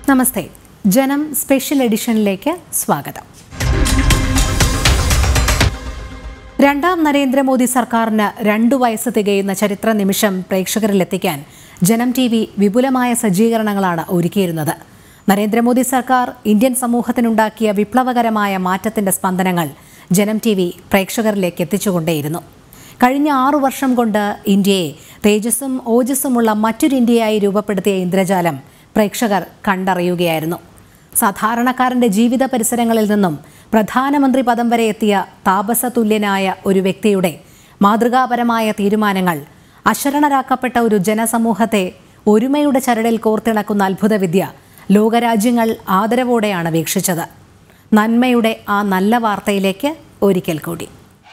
നമസ്തേ ജനം സ്പെഷ്യൽ എഡിഷനിലേക്ക് സ്വാഗതം രണ്ടാം നരേന്ദ്രമോദി സർക്കാരിന് രണ്ടു വയസ്സ് തികയുന്ന ചരിത്ര നിമിഷം പ്രേക്ഷകരിലെത്തിക്കാൻ ജനം ടി വി വിപുലമായ സജ്ജീകരണങ്ങളാണ് ഒരുക്കിയിരുന്നത് നരേന്ദ്രമോദി സർക്കാർ ഇന്ത്യൻ സമൂഹത്തിനുണ്ടാക്കിയ വിപ്ലവകരമായ മാറ്റത്തിന്റെ സ്പന്ദനങ്ങൾ ജനം ടി വി പ്രേക്ഷകരിലേക്ക് എത്തിച്ചുകൊണ്ടേയിരുന്നു കഴിഞ്ഞ ആറു വർഷം കൊണ്ട് ഇന്ത്യയെ തേജസ്സും ഓജസ്സുമുള്ള മറ്റൊരു ഇന്ത്യയായി രൂപപ്പെടുത്തിയ ഇന്ദ്രജാലം പ്രേക്ഷകർ കണ്ടറിയുകയായിരുന്നു സാധാരണക്കാരന്റെ ജീവിത പരിസരങ്ങളിൽ നിന്നും പ്രധാനമന്ത്രി പദം വരെ എത്തിയ താപസതുല്യനായ ഒരു വ്യക്തിയുടെ മാതൃകാപരമായ തീരുമാനങ്ങൾ അശരണരാക്കപ്പെട്ട ഒരു ജനസമൂഹത്തെ ഒരുമയുടെ ചരടിൽ കോർത്തിണക്കുന്ന അത്ഭുതവിദ്യ ലോകരാജ്യങ്ങൾ ആദരവോടെയാണ് വീക്ഷിച്ചത് നന്മയുടെ ആ നല്ല വാർത്തയിലേക്ക് ഒരിക്കൽ കൂടി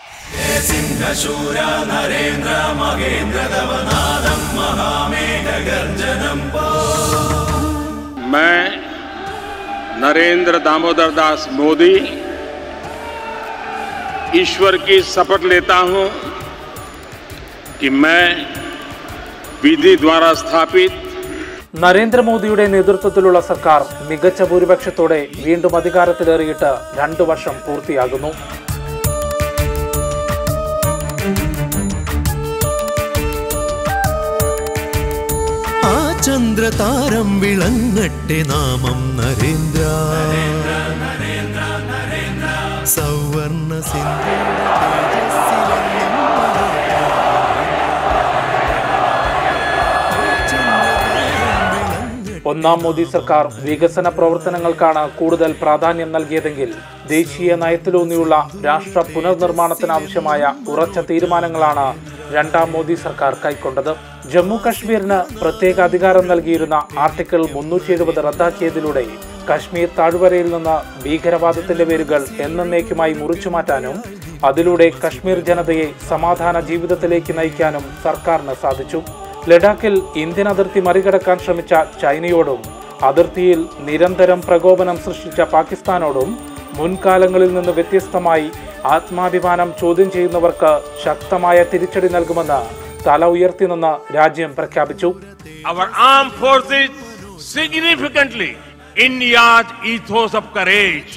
मैं नरेंद्र दामोदर दास मोदी ईश्वर की शपथ लेता हूं कि मैं विधि द्वारा स्थापित നരേന്ദ്രമോദിയുടെ നേതൃത്വത്തിലുള്ള സർക്കാർ മികച്ച ഭൂരിപക്ഷത്തോടെ വീണ്ടും അധികാരത്തിലേറിയിട്ട് രണ്ടു വർഷം പൂർത്തിയാകുന്നു ആ ചന്ദ്രതാരം വിളങ്ങട്ടെ നാമം നരേന്ദ്ര സൗവർണ സിന്ധു ഒന്നാം മോദി സർക്കാർ വികസന പ്രവർത്തനങ്ങൾക്കാണ് കൂടുതൽ പ്രാധാന്യം നൽകിയതെങ്കിൽ ദേശീയ നയത്തിലൂന്നിയുള്ള രാഷ്ട്ര പുനർനിർമ്മാണത്തിനാവശ്യമായ ഉറച്ച തീരുമാനങ്ങളാണ് രണ്ടാം മോദി സർക്കാർ കൈക്കൊണ്ടത് ജമ്മു കശ്മീരിന് പ്രത്യേക അധികാരം നൽകിയിരുന്ന ആർട്ടിക്കിൾ മുന്നൂറ്റി എഴുപത് റദ്ദാക്കിയതിലൂടെ കശ്മീർ താഴ്വരയിൽ നിന്ന് ഭീകരവാദത്തിന്റെ വേരുകൾ എന്നേക്കുമായി മുറിച്ചുമാറ്റാനും അതിലൂടെ കശ്മീർ ജനതയെ സമാധാന ജീവിതത്തിലേക്ക് നയിക്കാനും സർക്കാരിന് സാധിച്ചു ലഡാക്കിൽ ഇന്ത്യൻ അതിർത്തി മറികടക്കാൻ ശ്രമിച്ച ചൈനയോടും അതിർത്തിയിൽ നിരന്തരം പ്രകോപനം സൃഷ്ടിച്ച പാകിസ്ഥാനോടും മുൻകാലങ്ങളിൽ നിന്ന് വ്യത്യസ്തമായി ആത്മാഭിമാനം ചോദ്യം ചെയ്യുന്നവർക്ക് ശക്തമായ തിരിച്ചടി നൽകുമെന്ന് തല ഉയർത്തി നിന്ന് രാജ്യം പ്രഖ്യാപിച്ചു our armed forces significantly India's ethos of courage.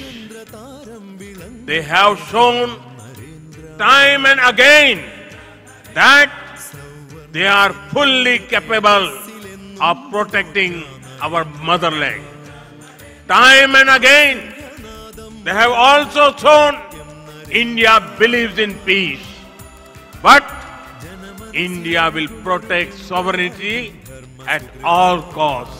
They have shown time and again that they are fully capable of protecting our motherland. Time and again, they have also shown India believes in peace. But India will protect sovereignty at all costs.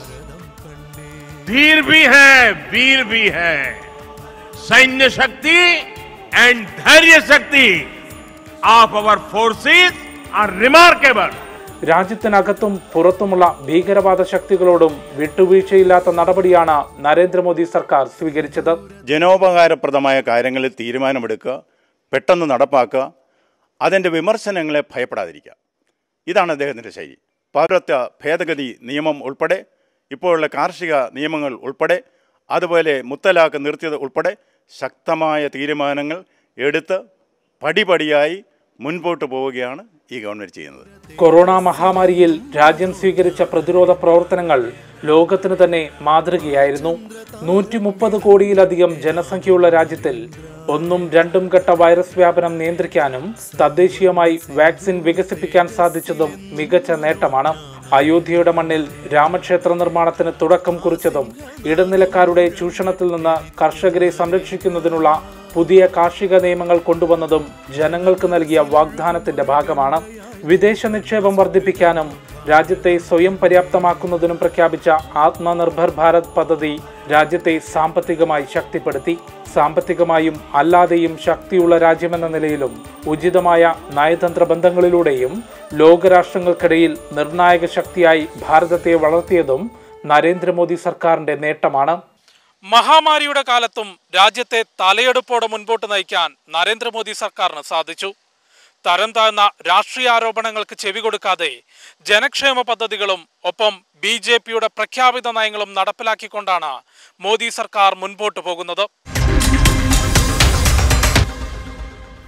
धीर भी है वीर भी है सैन्य शक्ति and dhairya shakti of our forces are remarkable രാജ്യത്തിനകത്തും പുറത്തുമുള്ള ഭീകരവാദ ശക്തികളോടും വിട്ടുവീഴ്ചയില്ലാത്ത നടപടിയാണ് നരേന്ദ്രമോദി സർക്കാർ സ്വീകരിച്ചത് ജനോപകാരപ്രദമായ കാര്യങ്ങളിൽ തീരുമാനമെടുക്കുക പെട്ടെന്ന് നടപ്പാക്കുക അതിൻ്റെ വിമർശനങ്ങളെ ഭയപ്പെടാതിരിക്കുക ഇതാണ് അദ്ദേഹത്തിൻ്റെ ശൈലി പൗരത്വ ഭേദഗതി നിയമം ഉൾപ്പെടെ ഇപ്പോഴുള്ള കാർഷിക നിയമങ്ങൾ ഉൾപ്പെടെ അതുപോലെ മുത്തലാക്ക് നിർത്തിയത് ഉൾപ്പെടെ ശക്തമായ തീരുമാനങ്ങൾ എടുത്ത് പടിപടിയായി മുൻപോട്ട് പോവുകയാണ് ഈ ഗവൺമെൻറ് ചെയ്യുന്നത് കൊറോണ മഹാമാരിയിൽ രാജ്യം സ്വീകരിച്ച പ്രതിരോധ പ്രവർത്തനങ്ങൾ ലോകത്തിന് തന്നെ മാതൃകയായിരുന്നു നൂറ്റി മുപ്പത് കോടിയിലധികം ജനസംഖ്യയുള്ള രാജ്യത്തിൽ ഒന്നും രണ്ടും ഘട്ട വൈറസ് വ്യാപനം നിയന്ത്രിക്കാനും തദ്ദേശീയമായി വാക്സിൻ വികസിപ്പിക്കാൻ സാധിച്ചതും മികച്ച നേട്ടമാണ് അയോധ്യയുടെ മണ്ണിൽ രാമക്ഷേത്ര നിർമ്മാണത്തിന് തുടക്കം കുറിച്ചതും ഇടനിലക്കാരുടെ ചൂഷണത്തിൽ നിന്ന് കർഷകരെ സംരക്ഷിക്കുന്നതിനുള്ള പുതിയ കാർഷിക നിയമങ്ങൾ കൊണ്ടുവന്നതും ജനങ്ങൾക്ക് നൽകിയ വാഗ്ദാനത്തിന്റെ ഭാഗമാണ് വിദേശ നിക്ഷേപം വർദ്ധിപ്പിക്കാനും രാജ്യത്തെ സ്വയം പര്യാപ്തമാക്കുന്നതിനും പ്രഖ്യാപിച്ച ആത്മനിർഭർ ഭാരത് പദ്ധതി രാജ്യത്തെ സാമ്പത്തികമായി ശക്തിപ്പെടുത്തി സാമ്പത്തികമായും അല്ലാതെയും ശക്തിയുള്ള രാജ്യമെന്ന നിലയിലും ഉചിതമായ നയതന്ത്ര ബന്ധങ്ങളിലൂടെയും ലോകരാഷ്ട്രങ്ങൾക്കിടയിൽ നിർണായക ശക്തിയായി ഭാരതത്തെ വളർത്തിയതും നരേന്ദ്രമോദി സർക്കാരിന്റെ നേട്ടമാണ് മഹാമാരിയുടെ കാലത്തും രാജ്യത്തെ തലയെടുപ്പോടെ മുൻപോട്ട് നയിക്കാൻ നരേന്ദ്രമോദി സർക്കാരിന് സാധിച്ചു തരം താഴ്ന്ന രാഷ്ട്രീയ ആരോപണങ്ങൾക്ക് ചെവി കൊടുക്കാതെ ജനക്ഷേമ പദ്ധതികളും ഒപ്പം ബി ജെ പിയുടെ പ്രഖ്യാപിത നയങ്ങളും നടപ്പിലാക്കിക്കൊണ്ടാണ് മോദി സർക്കാർ മുൻപോട്ട് പോകുന്നത്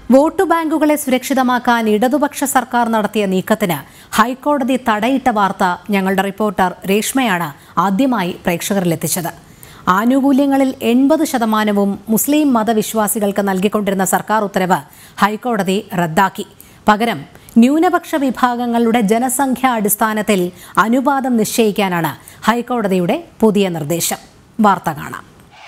വോട്ട് ബാങ്കുകളെ സുരക്ഷിതമാക്കാൻ ഇടതുപക്ഷ സർക്കാർ നടത്തിയ നീക്കത്തിന് ഹൈക്കോടതി തടയിട്ട വാർത്ത ഞങ്ങളുടെ റിപ്പോർട്ടർ രേഷ്മയാണ് ആദ്യമായി പ്രേക്ഷകരിലെത്തിച്ചത് ആനുകൂല്യങ്ങളിൽ എൺപത് ശതമാനവും മുസ്ലിം മതവിശ്വാസികൾക്ക് നൽകിക്കൊണ്ടിരുന്ന സർക്കാർ ഉത്തരവ് ഹൈക്കോടതി റദ്ദാക്കി പകരം ന്യൂനപക്ഷ വിഭാഗങ്ങളുടെ ജനസംഖ്യാ അടിസ്ഥാനത്തിൽ അനുപാതം നിശ്ചയിക്കാനാണ് ഹൈക്കോടതിയുടെ പുതിയ നിർദ്ദേശം വാർത്ത കാണാം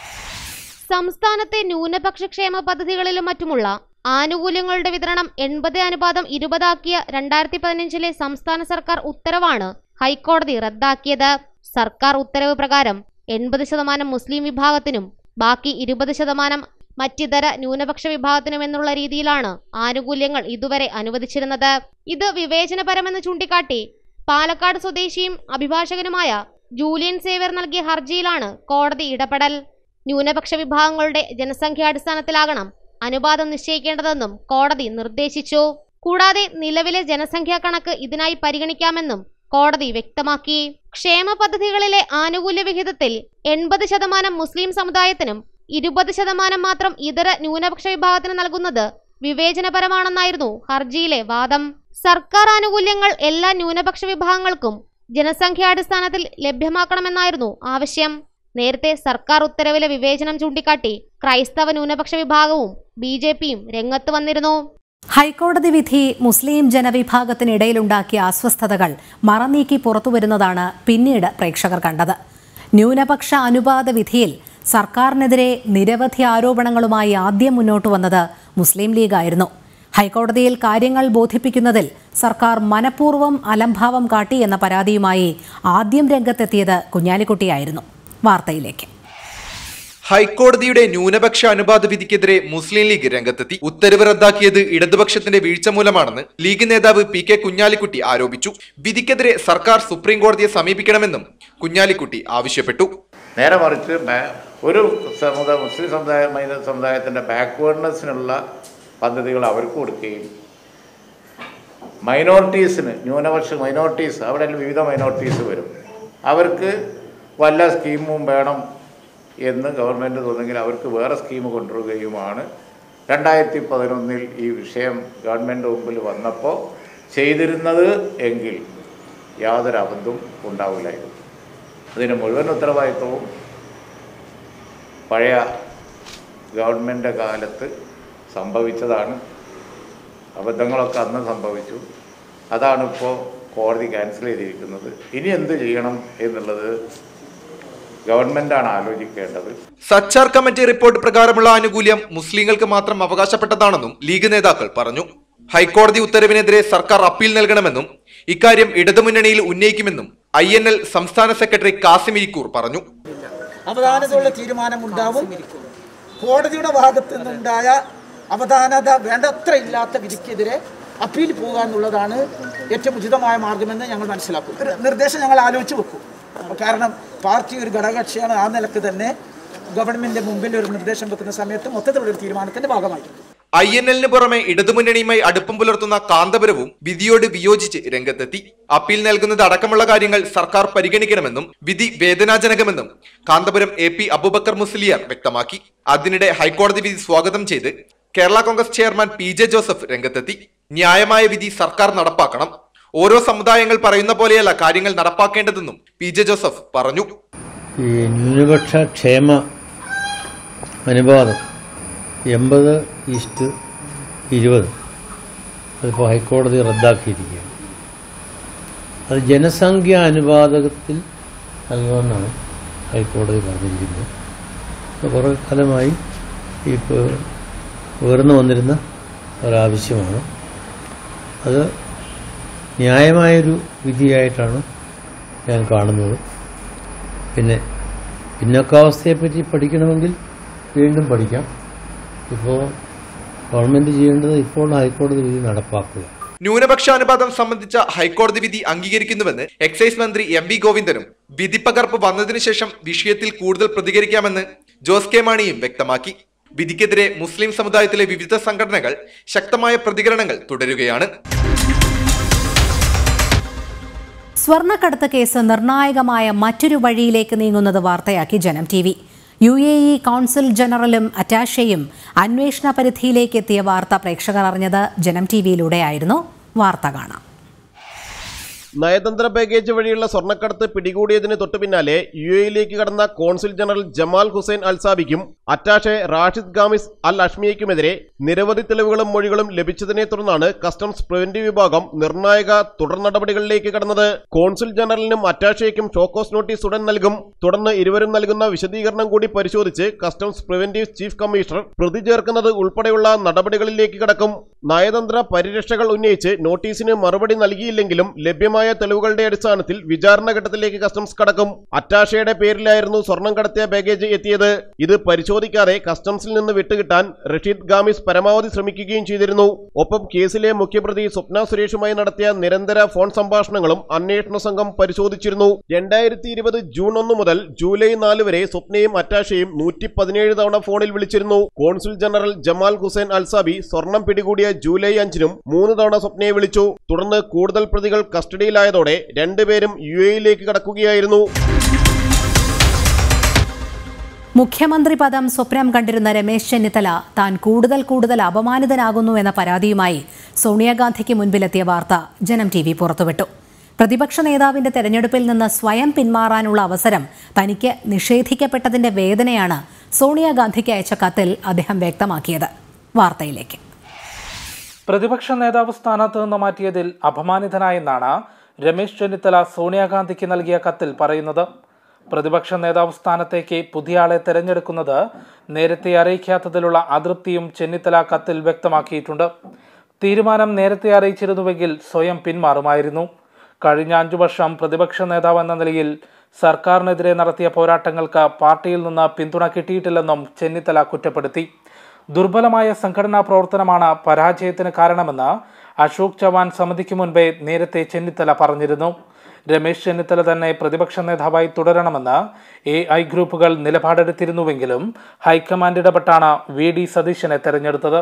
സംസ്ഥാനത്തെ ന്യൂനപക്ഷ ക്ഷേമ പദ്ധതികളിലും മറ്റുമുള്ള ആനുകൂല്യങ്ങളുടെ വിതരണം എൺപത് അനുപാതം ഇരുപതാക്കിയ രണ്ടായിരത്തി പതിനഞ്ചിലെ സംസ്ഥാന സർക്കാർ ഉത്തരവാണ് ഹൈക്കോടതി റദ്ദാക്കിയത് സർക്കാർ ഉത്തരവ് പ്രകാരം എൺപത് ശതമാനം മുസ്ലിം വിഭാഗത്തിനും ബാക്കി ഇരുപത് ശതമാനം മറ്റിതര ന്യൂനപക്ഷ വിഭാഗത്തിനും എന്നുള്ള രീതിയിലാണ് ആനുകൂല്യങ്ങൾ ഇതുവരെ അനുവദിച്ചിരുന്നത് ഇത് വിവേചനപരമെന്ന് ചൂണ്ടിക്കാട്ടി പാലക്കാട് സ്വദേശിയും അഭിഭാഷകനുമായ ജൂലിയൻ സേവ്യർ നൽകിയ ഹർജിയിലാണ് കോടതി ഇടപെടൽ ന്യൂനപക്ഷ വിഭാഗങ്ങളുടെ ജനസംഖ്യാടിസ്ഥാനത്തിലാകണം അനുപാതം നിശ്ചയിക്കേണ്ടതെന്നും കോടതി നിർദ്ദേശിച്ചു കൂടാതെ നിലവിലെ ജനസംഖ്യാ കണക്ക് ഇതിനായി പരിഗണിക്കാമെന്നും കോടതി വ്യക്തമാക്കി ക്ഷേമ പദ്ധതികളിലെ ആനുകൂല്യ വിഹിതത്തിൽ എൺപത് ശതമാനം മുസ്ലിം സമുദായത്തിനും ഇരുപത് ശതമാനം മാത്രം ഇതര ന്യൂനപക്ഷ വിഭാഗത്തിന് നൽകുന്നത് വിവേചനപരമാണെന്നായിരുന്നു ഹർജിയിലെ വാദം സർക്കാർ ആനുകൂല്യങ്ങൾ എല്ലാ ന്യൂനപക്ഷ വിഭാഗങ്ങൾക്കും ജനസംഖ്യാടിസ്ഥാനത്തിൽ ലഭ്യമാക്കണമെന്നായിരുന്നു ആവശ്യം നേരത്തെ സർക്കാർ ഉത്തരവിലെ വിവേചനം ചൂണ്ടിക്കാട്ടി ക്രൈസ്തവ ന്യൂനപക്ഷ വിഭാഗവും ബി ജെ പിയും രംഗത്ത് വന്നിരുന്നു ഹൈക്കോടതി വിധി മുസ്ലിം ജനവിഭാഗത്തിനിടയിലുണ്ടാക്കിയ അസ്വസ്ഥതകൾ മറനീക്കി പുറത്തുവരുന്നതാണ് പിന്നീട് പ്രേക്ഷകർ കണ്ടത് ന്യൂനപക്ഷ അനുപാത വിധിയിൽ സർക്കാരിനെതിരെ നിരവധി ആരോപണങ്ങളുമായി ആദ്യം മുന്നോട്ട് വന്നത് മുസ്ലിം ലീഗായിരുന്നു ഹൈക്കോടതിയിൽ കാര്യങ്ങൾ ബോധിപ്പിക്കുന്നതിൽ സർക്കാർ മനഃപൂർവ്വം അലംഭാവം കാട്ടി എന്ന പരാതിയുമായി ആദ്യം രംഗത്തെത്തിയത് കുഞ്ഞാലിക്കുട്ടിയായിരുന്നു വാർത്തയിലേക്ക് ഹൈക്കോടതിയുടെ ന്യൂനപക്ഷ അനുപാത വിധിക്കെതിരെ മുസ്ലിം ലീഗ് രംഗത്തെത്തി ഉത്തരവ് റദ്ദാക്കിയത് ഇടതുപക്ഷത്തിന്റെ വീഴ്ച മൂലമാണെന്ന് ലീഗ് നേതാവ് പി കെ കുഞ്ഞാലിക്കുട്ടി ആരോപിച്ചു വിധിക്കെതിരെ സർക്കാർ സുപ്രീം കോടതിയെ സമീപിക്കണമെന്നും കുഞ്ഞാലിക്കുട്ടി ആവശ്യപ്പെട്ടു നേരെ മറിച്ച് ബാ- ഒരു സമുദായ മുസ്ലിം സമുദായ മൈന- സമുദായത്തിൻ്റെ ബാക്ക്വേർഡ്നെസ്സിനുള്ള പദ്ധതികൾ അവർക്ക് കൊടുക്കുകയും മൈനോറിറ്റീസിന് ന്യൂനപക്ഷ മൈനോറിറ്റീസ് അവിടെ വിവിധ മൈനോറിറ്റീസ് വരും അവർക്ക് വല്ല സ്കീമും വേണം എന്ന് ഗവൺമെൻറ് തോന്നുമെങ്കിൽ അവർക്ക് വേറെ സ്കീം കൊണ്ടുവരികയുമാണ് രണ്ടായിരത്തി പതിനൊന്നിൽ ഈ വിഷയം ഗവൺമെൻറ് മുമ്പിൽ വന്നപ്പോൾ ചെയ്തിരുന്നത് എങ്കിൽ യാതൊരു അബദ്ധവും ഉണ്ടാവില്ലായിരുന്നു അതിന് മുഴുവൻ ഉത്തരവാദിത്വവും പഴയ ഗവൺമെൻറ് കാലത്ത് സംഭവിച്ചതാണ് അബദ്ധങ്ങളൊക്കെ അന്ന് സംഭവിച്ചു അതാണിപ്പോൾ കോടതി ക്യാൻസൽ ചെയ്തിരിക്കുന്നത് ഇനി എന്ത് ചെയ്യണം എന്നുള്ളത് ഗവൺമെൻറ്റാണ് ആലോചിക്കേണ്ടത് സച്ചാർ കമ്മിറ്റി റിപ്പോർട്ട് പ്രകാരമുള്ള ആനുകൂല്യം മുസ്ലിങ്ങൾക്ക് മാത്രം അവകാശപ്പെട്ടതാണെന്നും ലീഗ് നേതാക്കൾ പറഞ്ഞു ഹൈക്കോടതി ഉത്തരവിനെതിരെ സർക്കാർ അപ്പീൽ നൽകണമെന്നും ഇക്കാര്യം ഇടതുമുന്നണിയിൽ ഉന്നയിക്കുമെന്നും ഐ എൻ എൽ സംസ്ഥാന സെക്രട്ടറി കാസിം ഇരിക്കൂർ പറഞ്ഞു അവധാനതയുള്ള തീരുമാനമുണ്ടാവും കോടതിയുടെ ഭാഗത്തു നിന്നുണ്ടായ അവധാനത വേണ്ടത്ര ഇല്ലാത്ത വിധിക്കെതിരെ അപ്പീൽ പോകുക എന്നുള്ളതാണ് ഏറ്റവും ഉചിതമായ മാർഗമെന്ന് ഞങ്ങൾ മനസ്സിലാക്കും ഒരു നിർദ്ദേശം ഞങ്ങൾ ആലോചിച്ച് വെക്കും കാരണം പാർട്ടി ഒരു ഘടകകക്ഷിയാണ് ആ നിലക്ക് തന്നെ ഗവൺമെന്റിന്റെ മുമ്പിൽ ഒരു നിർദ്ദേശം വെക്കുന്ന സമയത്ത് മൊത്തത്തിലുള്ള ഒരു തീരുമാനത്തിന്റെ ഭാഗമായിരിക്കും ഐ എൻ എല്ലിന് പുറമെ ഇടതുമുന്നണിയുമായി അടുപ്പം പുലർത്തുന്ന കാന്തപുരവും വിധിയോട് വിയോജിച്ച് രംഗത്തെത്തി അപ്പീൽ നൽകുന്നത് അടക്കമുള്ള കാര്യങ്ങൾ സർക്കാർ പരിഗണിക്കണമെന്നും വിധി വേദനാജനകമെന്നും കാന്തപുരം എ പി അബുബക്കർ മുസ്ലിയാർ വ്യക്തമാക്കി അതിനിടെ ഹൈക്കോടതി വിധി സ്വാഗതം ചെയ്ത് Kerala Congress chairman P J Joseph രംഗത്തെത്തി ന്യായമായ വിധി സർക്കാർ നടപ്പാക്കണം ഓരോ സമുദായങ്ങൾ പറയുന്ന പോലെയല്ല കാര്യങ്ങൾ നടപ്പാക്കേണ്ടതെന്നും പി ജെ ജോസഫ് പറഞ്ഞു ഈ ന്യൂനപക്ഷ ക്ഷേമ അനുപാതം എൺപത് ഈസ്റ്റ് ഇരുപത് അതിപ്പോൾ ഹൈക്കോടതി റദ്ദാക്കിയിരിക്കുകയാണ് അത് ജനസംഖ്യ അനുപാതത്തിൽ നൽകണമെന്നാണ് ഹൈക്കോടതി പറഞ്ഞിരിക്കുന്നത് അപ്പോൾ കുറേ കാലമായി ഇപ്പോൾ ഉയർന്നു വന്നിരുന്ന ഒരാവശ്യമാണ് അത് ന്യായമായൊരു വിധിയായിട്ടാണ് ഞാൻ കാണുന്നത് പിന്നെ പിന്നോക്കാവസ്ഥയെപ്പറ്റി പഠിക്കണമെങ്കിൽ വീണ്ടും പഠിക്കാം ഇപ്പോൾ ഗവൺമെൻറ് ചെയ്യേണ്ടത് ഇപ്പോൾ ഹൈക്കോടതി വിധി നടപ്പാക്കുക ന്യൂനപക്ഷ അനുപാതം സംബന്ധിച്ച ഹൈക്കോടതി വിധി അംഗീകരിക്കുന്നുവെന്ന് എക്സൈസ് മന്ത്രി എം വി ഗോവിന്ദനും വിധിപ്പകർപ്പ് വന്നതിനു ശേഷം വിഷയത്തിൽ കൂടുതൽ പ്രതികരിക്കാമെന്ന് ജോസ് കെ മാണിയും വ്യക്തമാക്കി വിധിക്കെതിരെ മുസ്ലിം സമുദായത്തിലെ വിവിധ സംഘടനകൾ ശക്തമായ പ്രതികരണങ്ങൾ തുടരുകയാണ് സ്വർണ്ണക്കടത്ത് കേസ് നിർണായകമായ മറ്റൊരു വഴിയിലേക്ക് നീങ്ങുന്നത് വാർത്തയാക്കി Janam T V U A E consul ജനറലും അറ്റാഷയും അന്വേഷണ പരിധിയിലേക്ക് എത്തിയ വാർത്ത പ്രേക്ഷകർ അറിഞ്ഞത് ജനം ടി വിയിലൂടെയായിരുന്നു വാർത്ത കാണാം നയതന്ത്ര ബാഗേജ് വഴിയുള്ള സ്വർണ്ണക്കടത്ത് പിടികൂടിയതിന് തൊട്ടുപിന്നാലെ യു എയിലേക്ക് കടന്ന കോൺസുൽ ജനറൽ ജമാൽ ഹുസൈൻ അൽസാബിക്കും അറ്റാഷെ റാഷിദ് ഗാമിസ് അൽ അഷ്മിയയ്ക്കുമെതിരെ നിരവധി തെളിവുകളും മൊഴികളും ലഭിച്ചതിനെ തുടർന്നാണ് കസ്റ്റംസ് പ്രിവന്റീവ് വിഭാഗം നിർണായക തുടർ നടപടികളിലേക്ക് കടന്നത് കോൺസുൽ ജനറലിനും അറ്റാഷയ്ക്കും ഷോക്കോസ് നോട്ടീസ് ഉടൻ നൽകും തുടർന്ന് ഇരുവരും നൽകുന്ന വിശദീകരണം കൂടി പരിശോധിച്ച് കസ്റ്റംസ് പ്രിവന്റീവ് ചീഫ് കമ്മീഷണർ പ്രതി ചേർക്കുന്നത് ഉൾപ്പെടെയുള്ള നടപടികളിലേക്ക് കടക്കും നയതന്ത്ര പരിരക്ഷകൾ ഉന്നയിച്ച് നോട്ടീസിന് മറുപടി നൽകിയില്ലെങ്കിലും ലഭ്യമായ തെളിവുകളുടെ അടിസ്ഥാനത്തിൽ വിചാരണ ഘട്ടത്തിലേക്ക് കസ്റ്റംസ് കടക്കും അറ്റാഷയുടെ പേരിലായിരുന്നു സ്വർണം കടത്തിയ ബാഗേജ് എത്തിയത് ഇത് പരിശോധിക്കാതെ കസ്റ്റംസിൽ നിന്ന് വിട്ടുകിട്ടാൻ റഷീദ് ഗാമിസ് പരമാവധി ശ്രമിക്കുകയും ചെയ്തിരുന്നു ഒപ്പം കേസിലെ മുഖ്യപ്രതി സ്വപ്ന സുരേഷുമായി നടത്തിയ നിരന്തര ഫോൺ സംഭാഷണങ്ങളും അന്വേഷണ സംഘം പരിശോധിച്ചിരുന്നു രണ്ടായിരത്തി ഇരുപത് ജൂൺ ഒന്ന് മുതൽ ജൂലൈ നാല് വരെ സ്വപ്നയും അറ്റാഷയും നൂറ്റി പതിനേഴ് തവണ ഫോണിൽ വിളിച്ചിരുന്നു consul general Jamal Hussain Alsabi സ്വർണം പിടികൂടിയ ജൂലൈ അഞ്ചിനും മൂന്ന് തവണ സ്വപ്നയെ വിളിച്ചു തുടർന്ന് കൂടുതൽ പ്രതികൾ കസ്റ്റഡിയിലായതോടെ രണ്ടുപേരും യു എയിലേക്ക് കടക്കുകയായിരുന്നു മുഖ്യമന്ത്രി പദം സ്വപ്നം കണ്ടിരുന്ന രമേശ് ചെന്നിത്തല താൻ കൂടുതൽ കൂടുതൽ അപമാനിതനാകുന്നു എന്ന പരാതിയുമായി സോണിയാഗാന്ധിക്ക് മുൻപിലെത്തിയ വാർത്ത ജനം ടി വി പുറത്തുവിട്ടു പ്രതിപക്ഷ നേതാവിന്റെ തെരഞ്ഞെടുപ്പിൽ നിന്ന് സ്വയം പിന്മാറാനുള്ള അവസരം തനിക്ക് നിഷേധിക്കപ്പെട്ടതിന്റെ വേദനയാണ് സോണിയാഗാന്ധിക്ക് അയച്ച കത്തിൽ അദ്ദേഹം വ്യക്തമാക്കിയത് വാർത്തയിലേക്ക് പ്രതിപക്ഷ നേതാവ് സ്ഥാനത്ത് നിന്ന് മാറ്റിയതിൽ അപമാനിതനായെന്നാണ് രമേശ് ചെന്നിത്തല സോണിയാഗാന്ധിക്ക് നൽകിയ കത്തിൽ പറയുന്നത് പ്രതിപക്ഷ നേതാവ് സ്ഥാനത്തേക്ക് പുതിയ ആളെ തെരഞ്ഞെടുക്കുന്നത് നേരത്തെ അറിയിക്കാത്തതിലുള്ള അതൃപ്തിയും ചെന്നിത്തല കത്തിൽ വ്യക്തമാക്കിയിട്ടുണ്ട് തീരുമാനം നേരത്തെ അറിയിച്ചിരുന്നുവെങ്കിൽ സ്വയം പിന്മാറുമായിരുന്നു കഴിഞ്ഞ അഞ്ചു വർഷം പ്രതിപക്ഷ നേതാവ് എന്ന നിലയിൽ സർക്കാരിനെതിരെ നടത്തിയ പോരാട്ടങ്ങൾക്ക് പാർട്ടിയിൽ നിന്ന് പിന്തുണ കിട്ടിയിട്ടില്ലെന്നും ചെന്നിത്തല കുറ്റപ്പെടുത്തി ദുർബലമായ സംഘടനാ പ്രവർത്തനമാണ് പരാജയത്തിന് കാരണമെന്ന് അശോക് ചവാൻ സമിതിക്ക് മുൻപേ നേരത്തെ ചെന്നിത്തല പറഞ്ഞിരുന്നു രമേശ് ചെന്നിത്തല തന്നെ പ്രതിപക്ഷ നേതാവായി തുടരണമെന്ന് എ ഐ ഗ്രൂപ്പുകൾ നിലപാടെടുത്തിരുന്നുവെങ്കിലും ഹൈക്കമാൻഡ് ഇടപെട്ടാണ് വി ഡി സതീശനെ തെരഞ്ഞെടുത്തത്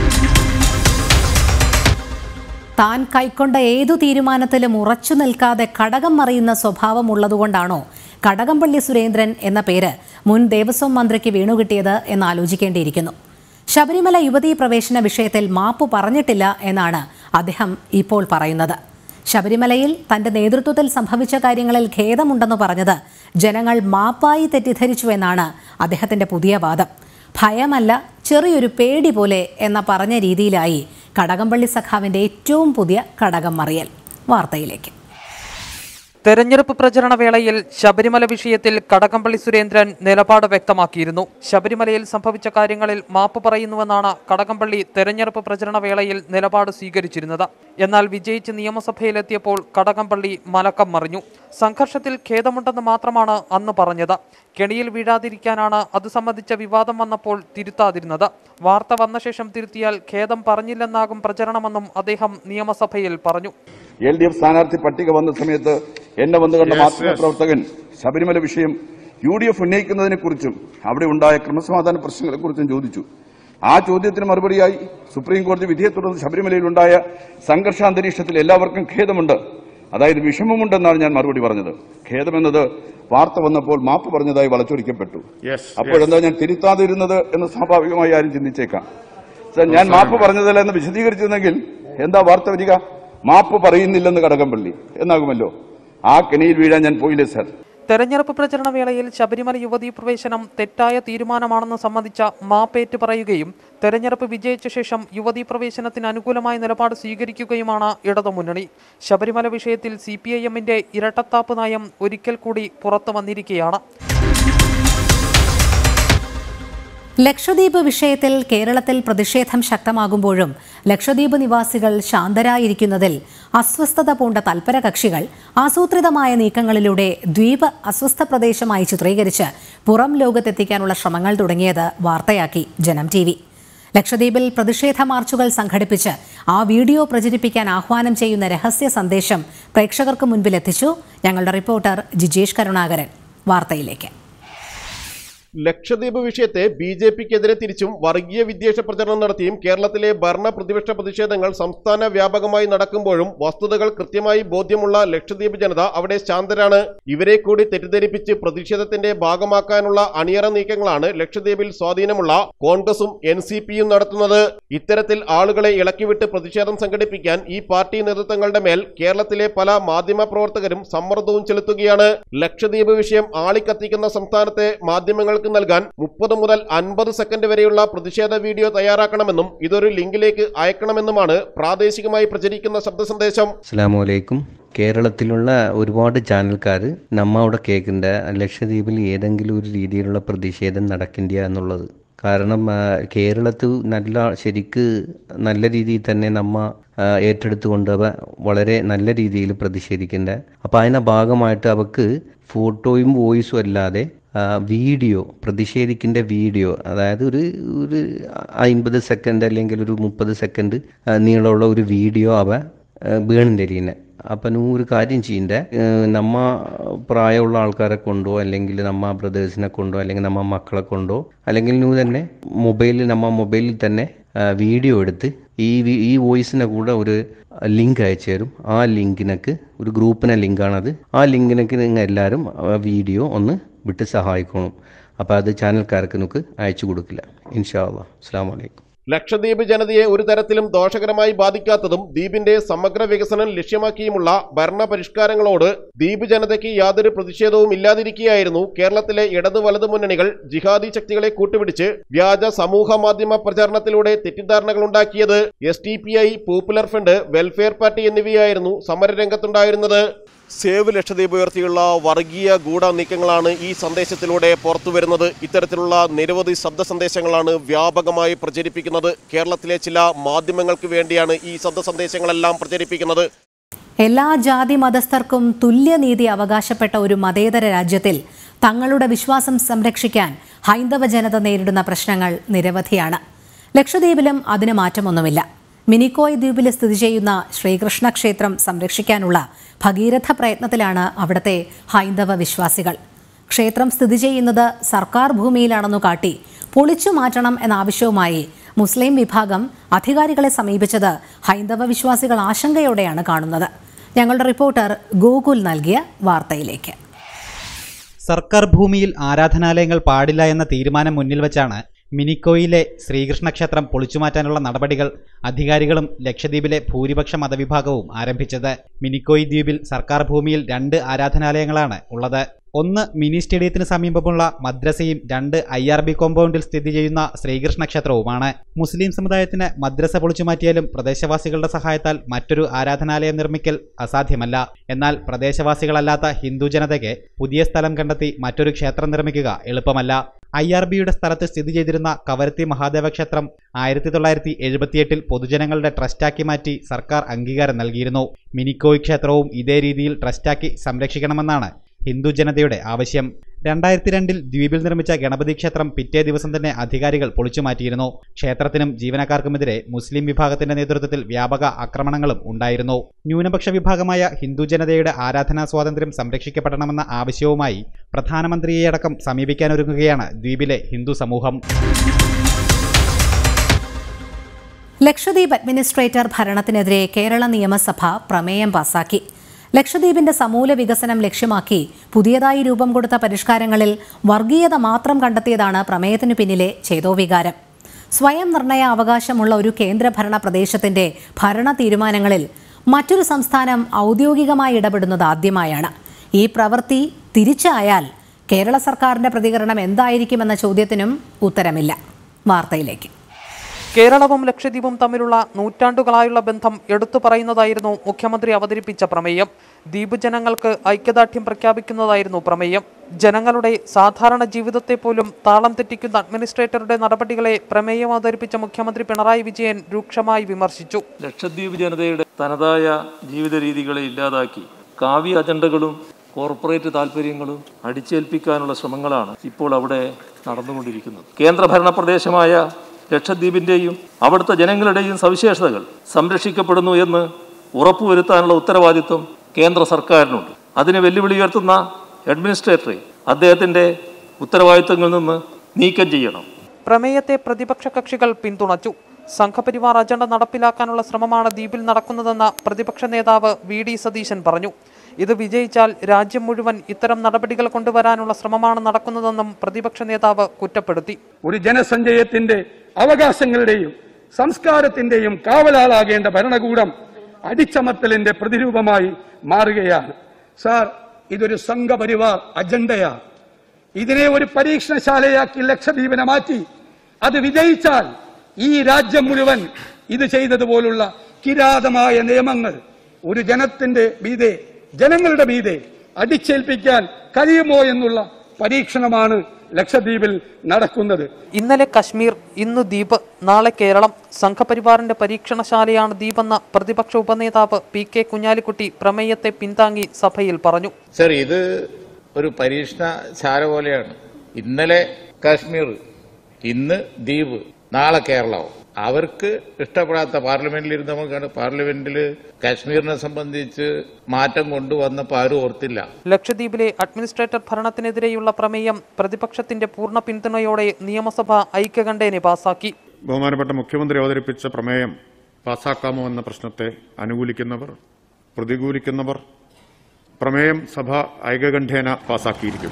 താൻ കൈക്കൊണ്ട ഏതു തീരുമാനത്തിലും ഉറച്ചു നിൽക്കാതെ കടകം മറിയുന്ന സ്വഭാവമുള്ളതുകൊണ്ടാണോ കടകംപള്ളി സുരേന്ദ്രൻ എന്ന പേര് മുൻ ദേവസ്വം മന്ത്രിക്ക് വീണുകിട്ടിയത് എന്ന് ആലോചിക്കേണ്ടിയിരിക്കുന്നു ശബരിമല യുവതീ പ്രവേശന വിഷയത്തിൽ മാപ്പ് പറഞ്ഞിട്ടില്ല എന്നാണ് അദ്ദേഹം ഇപ്പോൾ പറയുന്നത് ശബരിമലയിൽ തന്റെ നേതൃത്വത്തിൽ സംഭവിച്ച കാര്യങ്ങളിൽ ഖേദമുണ്ടെന്ന് പറഞ്ഞത് ജനങ്ങൾ മാപ്പായി തെറ്റിദ്ധരിച്ചു എന്നാണ് അദ്ദേഹത്തിന്റെ പുതിയ വാദം ഭയമല്ല ചെറിയൊരു പേടി പോലെ എന്ന പറഞ്ഞ രീതിയിലായി കടകംപള്ളി സഖാവിന്റെ ഏറ്റവും പുതിയ കടകം മറിയൽ വാർത്തയിലേക്ക് തെരഞ്ഞെടുപ്പ് പ്രചരണ വേളയിൽ ശബരിമല വിഷയത്തിൽ കടകംപള്ളി സുരേന്ദ്രൻ നിലപാട് വ്യക്തമാക്കിയിരുന്നു ശബരിമലയിൽ സംഭവിച്ച കാര്യങ്ങളിൽ മാപ്പ് പറയുന്നുവെന്നാണ് കടകംപള്ളി തെരഞ്ഞെടുപ്പ് പ്രചരണ വേളയിൽ നിലപാട് സ്വീകരിച്ചിരുന്നത് എന്നാൽ വിജയിച്ച് നിയമസഭയിലെത്തിയപ്പോൾ കടകംപള്ളി മലക്കം മറിഞ്ഞു സംഘർഷത്തിൽ ഖേദമുണ്ടെന്ന് മാത്രമാണ് അന്ന് പറഞ്ഞത് കെണിയിൽ വീഴാതിരിക്കാനാണ് അത് സംബന്ധിച്ച വിവാദം വന്നപ്പോൾ തിരുത്താതിരുന്നത് വാർത്ത വന്ന ശേഷം തിരുത്തിയാൽ ഖേദം പറഞ്ഞില്ലെന്നാകും പ്രചരണമെന്നും അദ്ദേഹം നിയമസഭയിൽ പറഞ്ഞു എൽ ഡി എഫ് സ്ഥാനാർത്ഥി പട്ടിക വന്ന സമയത്ത് എന്നെ വന്നു കണ്ട Yes, മാധ്യമ yes. പ്രവർത്തകൻ ശബരിമല വിഷയം യു ഡി എഫ് ഉന്നയിക്കുന്നതിനെക്കുറിച്ചും അവിടെ ഉണ്ടായ ക്രമസമാധാന പ്രശ്നങ്ങളെക്കുറിച്ചും ചോദിച്ചു ആ ചോദ്യത്തിന് മറുപടിയായി സുപ്രീം കോടതി വിധിയെ തുടർന്ന് ശബരിമലയിലുണ്ടായ സംഘർഷാന്തരീക്ഷത്തിൽ എല്ലാവർക്കും ഖേദമുണ്ട് അതായത് വിഷമമുണ്ടെന്നാണ് ഞാൻ മറുപടി പറഞ്ഞത് ഖേദമെന്നത് വാർത്ത വന്നപ്പോൾ മാപ്പ് പറഞ്ഞതായി വളച്ചൊടിക്കപ്പെട്ടു അപ്പോഴെന്താ ഞാൻ തിരുത്താതിരുന്നത് എന്ന് സ്വാഭാവികമായി ആരും ചിന്തിച്ചേക്കാം സർ, ഞാൻ മാപ്പ് പറഞ്ഞതല്ല എന്ന് വിശദീകരിച്ചിരുന്നെങ്കിൽ എന്താ വാർത്ത വരിക മാപ്പ് പറയുന്നില്ലെന്ന് കടകംപള്ളി എന്നാകുമല്ലോ ആ കെണിയിൽ വീഴാൻ ഞാൻ പോയില്ലേ സർ തെരഞ്ഞെടുപ്പ് പ്രചരണ വേളയിൽ ശബരിമല യുവതീ പ്രവേശനം തെറ്റായ തീരുമാനമാണെന്ന് സംബന്ധിച്ച മാപ്പേറ്റ് പറയുകയും തെരഞ്ഞെടുപ്പ് വിജയിച്ച ശേഷം യുവതീ പ്രവേശനത്തിന് അനുകൂലമായ നിലപാട് സ്വീകരിക്കുകയുമാണ് ഇടതുമുന്നണി ശബരിമല വിഷയത്തിൽ സി പി ഐ എമ്മിന്റെ ഇരട്ടത്താപ്പ് നയം ഒരിക്കൽ കൂടി പുറത്തു വന്നിരിക്കുകയാണ് ലക്ഷദ്വീപ് വിഷയത്തിൽ കേരളത്തിൽ പ്രതിഷേധം ശക്തമാകുമ്പോഴും ലക്ഷദ്വീപ് നിവാസികൾ ശാന്തരായിരിക്കുന്നതിൽ അസ്വസ്ഥത പൂണ്ട തൽപര കക്ഷികൾ ആസൂത്രിതമായ നീക്കങ്ങളിലൂടെ ദ്വീപ് അസ്വസ്ഥ പ്രദേശമായി ചിത്രീകരിച്ച് പുറം ലോകത്തെത്തിക്കാനുള്ള ശ്രമങ്ങൾ തുടങ്ങിയത് വാർത്തയാക്കി ജനം ടി വി ലക്ഷദ്വീപിൽ പ്രതിഷേധ മാർച്ചുകൾ സംഘടിപ്പിച്ച് ആ വീഡിയോ പ്രചരിപ്പിക്കാൻ ആഹ്വാനം ചെയ്യുന്ന രഹസ്യ സന്ദേശം പ്രേക്ഷകർക്ക് മുൻപിൽ എത്തിച്ചു ഞങ്ങളുടെ റിപ്പോർട്ടർ ജിജേഷ് കരുണാകരൻ വാർത്തയിലേക്ക് ലക്ഷദ്വീപ് വിഷയത്തെ ബി ജെ പിക്കെതിരെ തിരിച്ചും വർഗീയ വിദ്വേഷ പ്രചരണം നടത്തിയും കേരളത്തിലെ ഭരണ പ്രതിപക്ഷ പ്രതിഷേധങ്ങൾ സംസ്ഥാന വ്യാപകമായി നടക്കുമ്പോഴും വസ്തുതകൾ കൃത്യമായി ബോധ്യമുള്ള ലക്ഷദ്വീപ് ജനത അവിടെ ശാന്തരാണ് ഇവരെ കൂടി തെറ്റിദ്ധരിപ്പിച്ച് പ്രതിഷേധത്തിന്റെ ഭാഗമാക്കാനുള്ള അണിയറ നീക്കങ്ങളാണ് ലക്ഷദ്വീപിൽ സ്വാധീനമുള്ള കോൺഗ്രസും എൻ സി പിയും നടത്തുന്നത് ഇത്തരത്തിൽ ആളുകളെ ഇളക്കിവിട്ട് പ്രതിഷേധം സംഘടിപ്പിക്കാൻ ഈ പാർട്ടി നേതൃത്വങ്ങളുടെ മേൽ കേരളത്തിലെ പല മാധ്യമ പ്രവർത്തകരും സമ്മർദ്ദവും ചെലുത്തുകയാണ് ലക്ഷദ്വീപ് വിഷയം ആളിക്കത്തിക്കുന്ന സംസ്ഥാനത്തെ മാധ്യമങ്ങൾക്ക് നൽകാൻ മുപ്പത് മുതൽ അൻപത് സെക്കൻഡ് വരെയുള്ള പ്രതിഷേധ വീഡിയോ തയ്യാറാക്കണമെന്നും ഇതൊരു ലിങ്കിലേക്ക് അയക്കണമെന്നുമാണ് പ്രാദേശികമായി പ്രചരിക്കുന്ന ശബ്ദ സന്ദേശം അസ്സാമലൈക്കും കേരളത്തിലുള്ള ഒരുപാട് ചാനൽക്കാർ നമ്മ അവിടെ കേൾക്കേണ്ട ലക്ഷദ്വീപിൽ ഏതെങ്കിലും ഒരു രീതിയിലുള്ള പ്രതിഷേധം നടക്കേണ്ട എന്നുള്ളത് കാരണം കേരളത്തിൽ നല്ല ശരിക്ക് നല്ല രീതിയിൽ തന്നെ നമ്മ ആ, ഏറ്റെടുത്തുകൊണ്ട് അവ വളരെ നല്ല രീതിയിൽ പ്രതിഷേധിക്കേണ്ട അപ്പോൾ അതിൻ്റെ ഭാഗമായിട്ട് അവർക്ക് ഫോട്ടോയും വോയിസും അല്ലാതെ ആ, വീഡിയോ പ്രതിഷേധിക്കേണ്ട വീഡിയോ അതായത് ഒരു ഒരു അൻപത് സെക്കൻഡ് അല്ലെങ്കിൽ ഒരു മുപ്പത് സെക്കൻഡ് ആ, നീളമുള്ള ഒരു വീഡിയോ അവ വീണിൻ്റെ അപ്പം നൂ ഒരു കാര്യം ചെയ്യണ്ട നമ്മ പ്രായമുള്ള ആൾക്കാരെ കൊണ്ടോ അല്ലെങ്കിൽ നമ്മ ബ്രദേഴ്സിനെ കൊണ്ടോ അല്ലെങ്കിൽ നമ്മ മക്കളെ കൊണ്ടോ അല്ലെങ്കിൽ നൂ തന്നെ മൊബൈലിൽ നമ്മ മൊബൈലിൽ തന്നെ ആ, വീഡിയോ എടുത്ത് ഈ വി- ഈ വോയിസിനെ കൂടെ ഒരു ലിങ്ക് അയച്ചു തരും ആ ലിങ്കിനക്ക് ഒരു ഗ്രൂപ്പിനെ ലിങ്കാണത് ആ ലിങ്കിനക്ക് നിങ്ങൾ എല്ലാവരും ആ വീഡിയോ ഒന്ന് വിട്ട് സഹായിക്കണം അപ്പോൾ അത് ചാനൽക്കാർക്ക് നമുക്ക് അയച്ചു കൊടുക്കില്ല ഇൻഷാ അള്ളാഹ് അസ്സാം വലൈക്കും ലക്ഷദ്വീപ് ജനതയെ ഒരു തരത്തിലും ദോഷകരമായി ബാധിക്കാത്തതും ദ്വീപിന്റെ സമഗ്ര വികസനം ലക്ഷ്യമാക്കിയുമുള്ള ഭരണ പരിഷ്കാരങ്ങളോട് ദ്വീപ് ജനതയ്ക്ക് യാതൊരു പ്രതിഷേധവും ഇല്ലാതിരിക്കുകയായിരുന്നു കേരളത്തിലെ ഇടത് വലത് മുന്നണികൾ ജിഹാദി ശക്തികളെ കൂട്ടുപിടിച്ച് വ്യാജ സമൂഹ മാധ്യമ പ്രചാരണത്തിലൂടെ തെറ്റിദ്ധാരണകൾ ഉണ്ടാക്കിയത് S T P I popular front welfare party എന്നിവയായിരുന്നു സമരരംഗത്തുണ്ടായിരുന്നത് സേവ് ലക്ഷദ്വീപ് ഉയർത്തിയുള്ള വർഗീയ ഗൂഢ നീക്കങ്ങളാണ് ഈ സന്ദേശത്തിലൂടെ പുറത്തു വരുന്നത് ഇത്തരത്തിലുള്ള നിരവധി ശബ്ദ സന്ദേശങ്ങളാണ് വ്യാപകമായി പ്രചരിപ്പിക്കുന്നത് കേരളത്തിലെ ചില മാധ്യമങ്ങൾക്ക് വേണ്ടിയാണ് ഈ ശബ്ദ സന്ദേശങ്ങളെല്ലാം പ്രചരിപ്പിക്കുന്നത് എല്ലാ ജാതി മതസ്ഥർക്കും തുല്യനീതി അവകാശപ്പെട്ട ഒരു മതേതര രാജ്യത്തിൽ തങ്ങളുടെ വിശ്വാസം സംരക്ഷിക്കാൻ ഹൈന്ദവ ജനത നേരിടുന്ന പ്രശ്നങ്ങൾ നിരവധിയാണ് ലക്ഷദ്വീപിലും അതിന് മാറ്റമൊന്നുമില്ല മിനിക്കോയ് ദ്വീപിൽ സ്ഥിതി ചെയ്യുന്ന ശ്രീകൃഷ്ണ ക്ഷേത്രം സംരക്ഷിക്കാനുള്ള ഭഗീരഥ പ്രയത്നത്തിലാണ് അവിടുത്തെ ഹൈന്ദവ വിശ്വാസികൾ ക്ഷേത്രം സ്ഥിതി ചെയ്യുന്നത് സർക്കാർ ഭൂമിയിലാണെന്നു കാട്ടി പൊളിച്ചു മാറ്റണം എന്ന ആവശ്യവുമായി മുസ്ലിം വിഭാഗം അധികാരികളെ സമീപിച്ചത് ഹൈന്ദവ വിശ്വാസികൾ ആശങ്കയോടെയാണ് കാണുന്നത് ഞങ്ങളുടെ റിപ്പോർട്ടർ ഗോകുൽ നൽകിയ വാർത്തയിലേക്ക് സർക്കാർ ഭൂമിയിൽ ആരാധനാലയങ്ങൾ പാടില്ല എന്ന തീരുമാനം മുന്നിൽ വച്ചാണ് മിനിക്കോയിലെ ശ്രീകൃഷ്ണ ക്ഷേത്രം പൊളിച്ചുമാറ്റാനുള്ള നടപടികൾ അധികാരികളും ലക്ഷദ്വീപിലെ ഭൂരിപക്ഷ മതവിഭാഗവും ആരംഭിച്ചത് മിനിക്കോയി ദ്വീപിൽ സർക്കാർ ഭൂമിയിൽ രണ്ട് ആരാധനാലയങ്ങളാണ് ഉള്ളത് ഒന്ന് മിനി സ്റ്റേഡിയത്തിന് സമീപമുള്ള മദ്രസയും രണ്ട് ഐ ആർ ബി കോമ്പൗണ്ടിൽ സ്ഥിതി ചെയ്യുന്ന ശ്രീകൃഷ്ണ ക്ഷേത്രവുമാണ് മുസ്ലിം സമുദായത്തിന് മദ്രസ പൊളിച്ചു മാറ്റിയാലും പ്രദേശവാസികളുടെ സഹായത്താൽ മറ്റൊരു ആരാധനാലയം നിർമ്മിക്കൽ അസാധ്യമല്ല എന്നാൽ പ്രദേശവാസികളല്ലാത്ത ഹിന്ദു ജനതയ്ക്ക് പുതിയ സ്ഥലം കണ്ടെത്തി മറ്റൊരു ക്ഷേത്രം നിർമ്മിക്കുക എളുപ്പമല്ല ഐ ആർ ബിയുടെ സ്ഥലത്ത് സ്ഥിതി ചെയ്തിരുന്ന കവരത്തി മഹാദേവ ക്ഷേത്രം ആയിരത്തി തൊള്ളായിരത്തി എഴുപത്തിയെട്ടിൽ പൊതുജനങ്ങളുടെ ട്രസ്റ്റാക്കി മാറ്റി സർക്കാർ അംഗീകാരം നൽകിയിരുന്നു മിനിക്കോയ് ക്ഷേത്രവും ഇതേ രീതിയിൽ ട്രസ്റ്റാക്കി സംരക്ഷിക്കണമെന്നാണ് ഹിന്ദു ജനതയുടെ ആവശ്യം രണ്ടായിരത്തി രണ്ടിൽ ദ്വീപിൽ നിർമ്മിച്ച ഗണപതി ക്ഷേത്രം പിറ്റേ ദിവസം തന്നെ അധികാരികൾ പൊളിച്ചു മാറ്റിയിരുന്നു ക്ഷേത്രത്തിനും ജീവനക്കാർക്കുമെതിരെ മുസ്ലിം വിഭാഗത്തിന്റെ നേതൃത്വത്തിൽ വ്യാപക ആക്രമണങ്ങളും ഉണ്ടായിരുന്നു ന്യൂനപക്ഷ വിഭാഗമായ ഹിന്ദു ജനതയുടെ ആരാധനാ സ്വാതന്ത്ര്യം സംരക്ഷിക്കപ്പെടണമെന്ന ആവശ്യവുമായി പ്രധാനമന്ത്രിയെയടക്കം സമീപിക്കാനൊരുങ്ങുകയാണ് ദ്വീപിലെ ഹിന്ദു സമൂഹം ലക്ഷദ്വീപ് അഡ്മിനിസ്ട്രേറ്റർ ഭരണത്തിനെതിരെ കേരള നിയമസഭ പ്രമേയം പാസാക്കി ലക്ഷദ്വീപിന്റെ സമൂല വികസനം ലക്ഷ്യമാക്കി പുതിയതായി രൂപം കൊടുത്ത പരിഷ്കാരങ്ങളിൽ വർഗീയത മാത്രം കണ്ടെത്തിയതാണ് പ്രമേയത്തിനു പിന്നിലെ ചേതോവികാരം സ്വയം നിർണയ അവകാശമുള്ള ഒരു കേന്ദ്രഭരണ പ്രദേശത്തിന്റെ ഭരണ തീരുമാനങ്ങളിൽ മറ്റൊരു സംസ്ഥാനം ഔദ്യോഗികമായി ഇടപെടുന്നത് ആദ്യമായാണ് ഈ പ്രവൃത്തി തിരിച്ചായാൽ കേരള സർക്കാരിന്റെ പ്രതികരണം എന്തായിരിക്കുമെന്ന ചോദ്യത്തിനും ഉത്തരമില്ല വാർത്തയിലേക്ക് കേരളവും ലക്ഷദ്വീപും തമ്മിലുള്ള നൂറ്റാണ്ടുകളായുള്ള ബന്ധം എടുത്തു പറയുന്നതായിരുന്നു മുഖ്യമന്ത്രി അവതരിപ്പിച്ച പ്രമേയം ദ്വീപ് ജനങ്ങൾക്ക് ഐക്യദാർഢ്യം പ്രഖ്യാപിക്കുന്നതായിരുന്നു പ്രമേയം ജനങ്ങളുടെ സാധാരണ ജീവിതത്തെ പോലും താളം തെറ്റിക്കുന്ന അഡ്മിനിസ്ട്രേറ്ററുടെ നടപടികളെ പ്രമേയം അവതരിപ്പിച്ച മുഖ്യമന്ത്രി പിണറായി വിജയൻ രൂക്ഷമായി വിമർശിച്ചു ലക്ഷദ്വീപ് ജനതയുടെ തനതായ ജീവിത രീതികളെ ഇല്ലാതാക്കി കാവ്യ അജണ്ടകളും കോർപ്പറേറ്റ് താല്പര്യങ്ങളും അടിച്ചേൽപ്പിക്കാനുള്ള ശ്രമങ്ങളാണ് ഇപ്പോൾ അവിടെ നടന്നുകൊണ്ടിരിക്കുന്നത് കേന്ദ്രഭരണ പ്രദേശമായ ലക്ഷദ്വീപിൻ്റെയും അവിടുത്തെ ജനങ്ങളുടെയും സവിശേഷതകൾ സംരക്ഷിക്കപ്പെടുന്നു എന്ന് ഉറപ്പുവരുത്താനുള്ള ഉത്തരവാദിത്വം കേന്ദ്ര സർക്കാരിനുണ്ട് അതിന് വെല്ലുവിളി ഉയർത്തുന്ന അഡ്മിനിസ്ട്രേറ്ററെ അദ്ദേഹത്തിൻ്റെ ഉത്തരവാദിത്തങ്ങളിൽ നിന്ന് നീക്കം ചെയ്യണം പ്രമേയത്തെ പ്രതിപക്ഷ കക്ഷികൾ പിന്തുണച്ചു സംഘപരിവാർ അജണ്ട നടപ്പിലാക്കാനുള്ള ശ്രമമാണ് ദ്വീപിൽ നടക്കുന്നതെന്ന് പ്രതിപക്ഷ നേതാവ് വി ഡി സതീശൻ പറഞ്ഞു ഇത് വിജയിച്ചാൽ രാജ്യം മുഴുവൻ ഇത്തരം നടപടികൾ കൊണ്ടുവരാനുള്ള ശ്രമമാണ് നടക്കുന്നതെന്നും പ്രതിപക്ഷ നേതാവ് കുറ്റപ്പെടുത്തി ഒരു ജനസഞ്ചയത്തിന്റെ അവകാശങ്ങളുടെയും സംസ്കാരത്തിന്റെയും കാവലാളാകേണ്ട ഭരണകൂടം അടിച്ചമർത്തലിന്റെ പ്രതിരൂപമായി മാറുകയാണ് സാർ ഇതൊരു സംഘപരിവാർ അജണ്ടയാണ് ഇതിനെ ഒരു പരീക്ഷണശാലയാക്കി ലക്ഷദ്വീപിനെ മാറ്റി അത് വിജയിച്ചാൽ ഈ രാജ്യം മുഴുവൻ ഇത് ചെയ്തതുപോലുള്ള കിരാതമായ നിയമങ്ങൾ ഒരു ജനത്തിന്റെ മീതെ ജനങ്ങളുടെ മീതെ അടിച്ചേൽപ്പിക്കാൻ കഴിയുമോ എന്നുള്ള പരീക്ഷണമാണ് ലക്ഷദ്വീപിൽ നടക്കുന്നത് ഇന്നലെ കശ്മീർ ഇന്ന് ദ്വീപ് നാളെ കേരളം സംഘപരിവാറിന്റെ പരീക്ഷണശാലയാണ് ദ്വീപെന്ന പ്രതിപക്ഷ ഉപനേതാവ് പി കെ കുഞ്ഞാലിക്കുട്ടി പ്രമേയത്തെ പിന്താങ്ങി സഭയിൽ പറഞ്ഞു സർ ഇത് ഒരു പരീക്ഷണശാല പോലെയാണ് ഇന്നലെ കാശ്മീർ ഇന്ന് ദ്വീപ് നാളെ കേരളവും അവർക്ക് ഇഷ്ടപ്പെടാത്ത പാർലമെന്റിൽ ഇരുന്ന് നമുക്കാണ് പാർലമെന്റിൽ കാശ്മീരിനെ സംബന്ധിച്ച് മാറ്റം കൊണ്ടുവന്നപ്പോൾ ആരും ഓർത്തില്ല ലക്ഷദ്വീപിലെ അഡ്മിനിസ്ട്രേറ്റർ ഭരണത്തിനെതിരെയുള്ള പ്രമേയം പ്രതിപക്ഷത്തിന്റെ പൂർണ്ണ പിന്തുണയോടെ നിയമസഭ ഐക്യകണ്ഠേന പാസാക്കി ബഹുമാനപ്പെട്ട മുഖ്യമന്ത്രി അവതരിപ്പിച്ച പ്രമേയം പാസാക്കാമോ എന്ന പ്രശ്നത്തെ അനുകൂലിക്കുന്നവർ പ്രതികൂലിക്കുന്നവർ പ്രമേയം സഭ ഐകകണ്ഠേന പാസാക്കിയിരിക്കും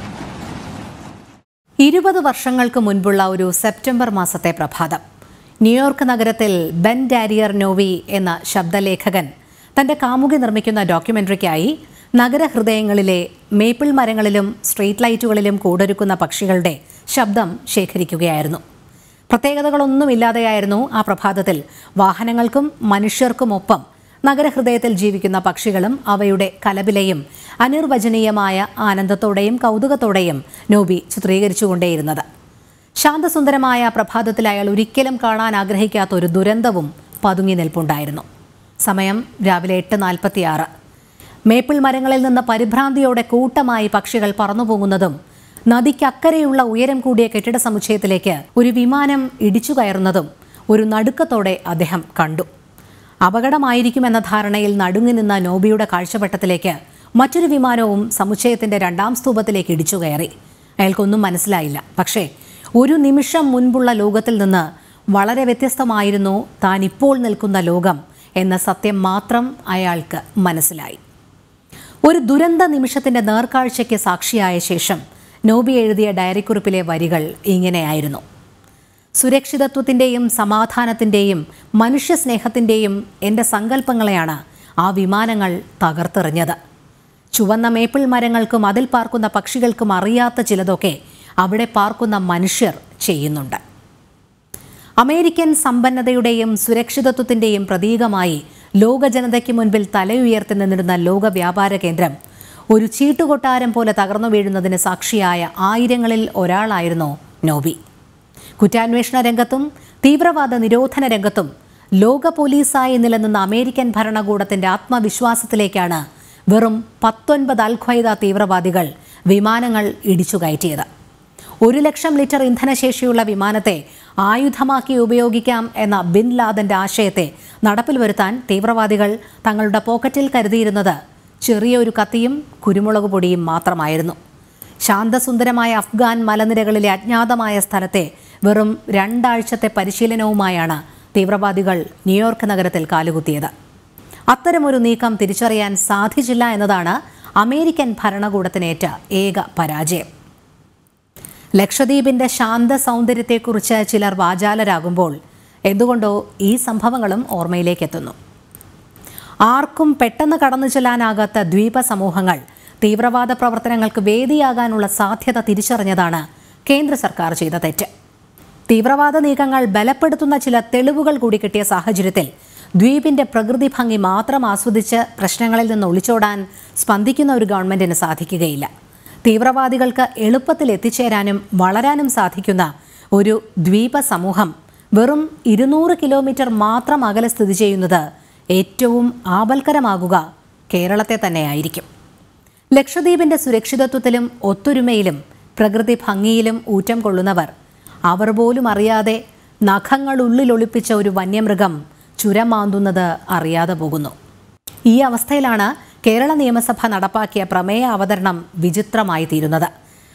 ഇരുപത് വർഷങ്ങൾക്ക് മുൻപുള്ള ഒരു സെപ്റ്റംബർ മാസത്തെ പ്രഭാതം ന്യൂയോർക്ക് നഗരത്തിൽ ബെൻ ഡാരിയർ നോവി എന്ന ശബ്ദലേഖകൻ തന്റെ കാമുകി നിർമ്മിക്കുന്ന ഡോക്യുമെന്ററിക്കായി നഗരഹൃദയങ്ങളിലെ മേപ്പിൾ മരങ്ങളിലും സ്ട്രീറ്റ് ലൈറ്റുകളിലും കൂടൊരുക്കുന്ന പക്ഷികളുടെ ശബ്ദം ശേഖരിക്കുകയായിരുന്നു പ്രത്യേകതകളൊന്നുമില്ലാതെയായിരുന്നു ആ പ്രഭാതത്തിൽ വാഹനങ്ങൾക്കും മനുഷ്യർക്കുമൊപ്പം നഗരഹൃദയത്തിൽ ജീവിക്കുന്ന പക്ഷികളും അവയുടെ കലപിലയും അനിർവചനീയമായ ആനന്ദത്തോടെയും കൗതുകത്തോടെയും നോബി ചിത്രീകരിച്ചുകൊണ്ടേയിരുന്നത് ശാന്തസുന്ദരമായ പ്രഭാതത്തിൽ അയാൾ ഒരിക്കലും കാണാൻ ആഗ്രഹിക്കാത്ത ഒരു ദുരന്തവും പതുങ്ങി നിൽപ്പുണ്ടായിരുന്നു സമയം രാവിലെ എട്ട് നാൽപ്പത്തിയാറ് മേപ്പിൾ മരങ്ങളിൽ നിന്ന് പരിഭ്രാന്തിയോടെ കൂട്ടമായി പക്ഷികൾ പറന്നുപോകുന്നതും നദിക്കക്കരെയുള്ള ഉയരം കൂടിയ കെട്ടിട സമുച്ചയത്തിലേക്ക് ഒരു വിമാനം ഇടിച്ചു കയറുന്നതും ഒരു നടുക്കത്തോടെ അദ്ദേഹം കണ്ടു അപകടമായിരിക്കുമെന്ന ധാരണയിൽ നടുങ്ങി നിന്ന നോബിയുടെ കാഴ്ചവട്ടത്തിലേക്ക് മറ്റൊരു വിമാനവും സമുച്ചയത്തിന്റെ രണ്ടാം സ്തൂപത്തിലേക്ക് ഇടിച്ചു കയറി അയാൾക്കൊന്നും മനസ്സിലായില്ല പക്ഷേ ഒരു നിമിഷം മുൻപുള്ള ലോകത്തിൽ നിന്ന് വളരെ വ്യത്യസ്തമായിരുന്നു താൻ ഇപ്പോൾ നിൽക്കുന്ന ലോകം എന്ന സത്യം മാത്രം അയാൾക്ക് മനസ്സിലായി ഒരു ദുരന്ത നിമിഷത്തിന്റെ നേർക്കാഴ്ചയ്ക്ക് സാക്ഷിയായ ശേഷം നോബി എഴുതിയ ഡയറിക്കുറിപ്പിലെ വരികൾ ഇങ്ങനെയായിരുന്നു സുരക്ഷിതത്വത്തിൻ്റെയും സമാധാനത്തിൻ്റെയും മനുഷ്യസ്നേഹത്തിൻ്റെയും എൻ്റെ സങ്കല്പങ്ങളെയാണ് ആ വിമാനങ്ങൾ തകർത്തെറിഞ്ഞത് ചുവന്ന മേപ്പിൾ മരങ്ങൾക്കും അതിൽ പാർക്കുന്ന പക്ഷികൾക്കും അറിയാത്ത ചിലതൊക്കെ അവിടെ പാർക്കുന്ന മനുഷ്യർ ചെയ്യുന്നുണ്ട് അമേരിക്കൻ സമ്പന്നതയുടെയും സുരക്ഷിതത്വത്തിൻ്റെയും പ്രതീകമായി ലോക ജനതയ്ക്ക് മുൻപിൽ തലയുയർത്തി നിന്നിരുന്ന ലോക വ്യാപാര കേന്ദ്രം ഒരു ചീട്ടുകൊട്ടാരം പോലെ തകർന്നു വീഴുന്നതിന് സാക്ഷിയായ ആയിരങ്ങളിൽ ഒരാളായിരുന്നു നോബി കുറ്റാന്വേഷണ രംഗത്തും തീവ്രവാദ നിരോധന രംഗത്തും ലോക പോലീസായി നിലനിന്ന അമേരിക്കൻ ഭരണകൂടത്തിന്റെ ആത്മവിശ്വാസത്തിലേക്കാണ് വെറും പത്തൊൻപത് അൽ ഖ്വയ്ദ തീവ്രവാദികൾ വിമാനങ്ങൾ ഇടിച്ചു കയറ്റിയത് ഒരു ലക്ഷം ലിറ്റർ ഇന്ധനശേഷിയുള്ള വിമാനത്തെ ആയുധമാക്കി ഉപയോഗിക്കാം എന്ന ബിൻ ലാദന്റെ ആശയത്തെ നടപ്പിൽ വരുത്താൻ തീവ്രവാദികൾ തങ്ങളുടെ പോക്കറ്റിൽ കരുതിയിരുന്നത് ചെറിയൊരു കത്തിയും കുരുമുളക് പൊടിയും മാത്രമായിരുന്നു ശാന്തസുന്ദരമായ അഫ്ഗാൻ മലനിരകളിലെ അജ്ഞാതമായ സ്ഥലത്തെ വെറും രണ്ടാഴ്ചത്തെ പരിശീലനവുമായാണ് തീവ്രവാദികൾ ന്യൂയോർക്ക് നഗരത്തിൽ കാലുകുത്തിയത് അത്തരമൊരു നീക്കം തിരിച്ചറിയാൻ സാധിച്ചില്ല എന്നതാണ് അമേരിക്കൻ ഭരണകൂടത്തിനേറ്റ ഏക പരാജയം ലക്ഷദ്വീപിന്റെ ശാന്ത സൗന്ദര്യത്തെക്കുറിച്ച് ചിലർ വാചാലരാകുമ്പോൾ എന്തുകൊണ്ടോ ഈ സംഭവങ്ങളും ഓർമ്മയിലേക്ക് എത്തുന്നു ആർക്കും പെട്ടെന്ന് കടന്നു ചെല്ലാനാകാത്ത ദ്വീപ സമൂഹങ്ങൾ തീവ്രവാദ പ്രവർത്തനങ്ങൾക്ക് വേദിയാകാനുള്ള സാധ്യത തിരിച്ചറിഞ്ഞതാണ് കേന്ദ്ര സർക്കാർ ചെയ്ത തെറ്റ് തീവ്രവാദ നീക്കങ്ങൾ ബലപ്പെടുത്തുന്ന ചില തെളിവുകൾ കൂടി കിട്ടിയ സാഹചര്യത്തിൽ ദ്വീപിന്റെ പ്രകൃതി ഭംഗി മാത്രം ആസ്വദിച്ച് പ്രശ്നങ്ങളിൽ നിന്ന് ഒളിച്ചോടാൻ സ്പന്ദിക്കുന്ന ഒരു ഗവൺമെന്റിന് സാധിക്കുകയില്ല തീവ്രവാദികൾക്ക് എളുപ്പത്തിൽ എത്തിച്ചേരാനും വളരാനും സാധിക്കുന്ന ഒരു ദ്വീപ സമൂഹം വെറും ഇരുന്നൂറ് കിലോമീറ്റർ മാത്രം അകലെ സ്ഥിതി ചെയ്യുന്നത് ഏറ്റവും ആപൽക്കരമാകുക കേരളത്തെ തന്നെയായിരിക്കും ലക്ഷദ്വീപിന്റെ സുരക്ഷിതത്വത്തിലും ഒത്തൊരുമയിലും പ്രകൃതി ഭംഗിയിലും ഊറ്റം കൊള്ളുന്നവർ അവർ പോലും അറിയാതെ നഖങ്ങൾ ഉള്ളിലൊളിപ്പിച്ച ഒരു വന്യമൃഗം ചുരം മാന്തുന്നത് അറിയാതെ പോകുന്നു ഈ അവസ്ഥയിലാണ് കേരള നിയമസഭ നടപ്പാക്കിയ പ്രമേയ അവതരണം വിചിത്രമായി തീരുന്നത്